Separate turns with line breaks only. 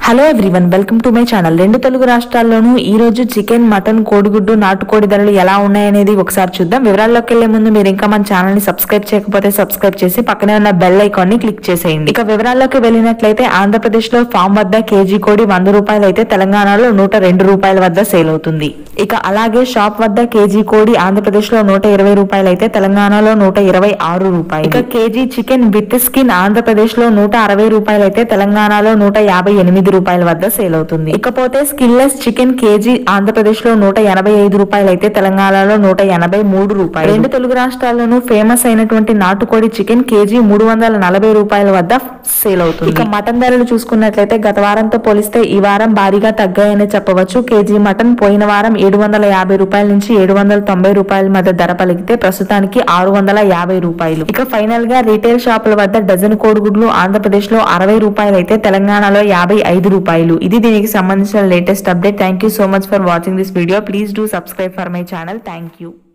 hello everyone welcome to my channel రెండు తెలుగు రాష్ట్రాల్లోనూ ఈ రోజు చికెన్ మటన్ కోడిగుడ్డు నాటుకోడి ధరలు ఎలా ఉన్నాయనేది ఒకసారి చూద్దాం వివరాల్లోకి వెళ్లే ముందు మీరు ఇంకా మన ఛానల్ ని సబ్స్క్రైబ్ చేయకపోతే సబ్స్క్రైబ్ చేసి పక్కనే ఉన్న బెల్ ఐకాన్ ని క్లిక్ చేసేయండి ఇక వివరాల్లోకి వెళ్ళినట్లయితే ఆంధ్రప్రదేశ్ లో ఫామ్ వద్ద కేజీ కోడి వంద రూపాయలు అయితే తెలంగాణలో నూట రెండు రూపాయల వద్ద సేల్ అవుతుంది ఇక అలాగే షాప్ వద్ద కేజీ కోడి ఆంధ్రప్రదేశ్ లో నూట ఇరవై రూపాయలు అయితే తెలంగాణలో నూట ఇరవై ఆరు రూపాయలు ఇక KG chicken with skin Andhra Pradesh లో నూట అరవై రూపాయలు అయితే తెలంగాణలో నూట యాభై ఎనిమిది రూపాయల వద్ద సేల్ అవుతుంది ఇకపోతే స్కిన్లెస్ చికెన్ కేజీ ఆంధ్రప్రదేశ్ లో నూట ఎనభై ఐదు రూపాయలు అయితే తెలంగాణలో నూట ఎనభై మూడు రూపాయలు రెండు తెలుగు రాష్ట్రాల్లోనూ ఫేమస్ అయినటువంటి నాటుకోడి చికెన్ కేజీ మూడు వందల నలభై రూపాయల వద్ద సేల్ అవుతుంది ఇక మటన్ ధరలు చూసుకున్నట్లయితే గత వారంతో పోలిస్తే ఈ వారం భారీగా తగ్గాయని చెప్పవచ్చు కేజీ మటన్ పోయిన వారం ఏడు వందల యాభై రూపాయల నుంచి ఏడు వందల తొంభై రూపాయల మధ్య ధర పలికితే ప్రస్తుతానికి ఆరు వందల యాభై రూపాయలు ఇక ఫైనల్ గా రీటైల్ షాపుల వద్ద డజన్ కోడిగుడ్లు ఆంధ్రప్రదేశ్ లో అరవై రూపాయలు అయితే తెలంగాణలో యాభై ఐదు రూపాయలు ఇది దీనికి సంబంధించిన latest update thank you so much for watching this video please do subscribe for my channel thank you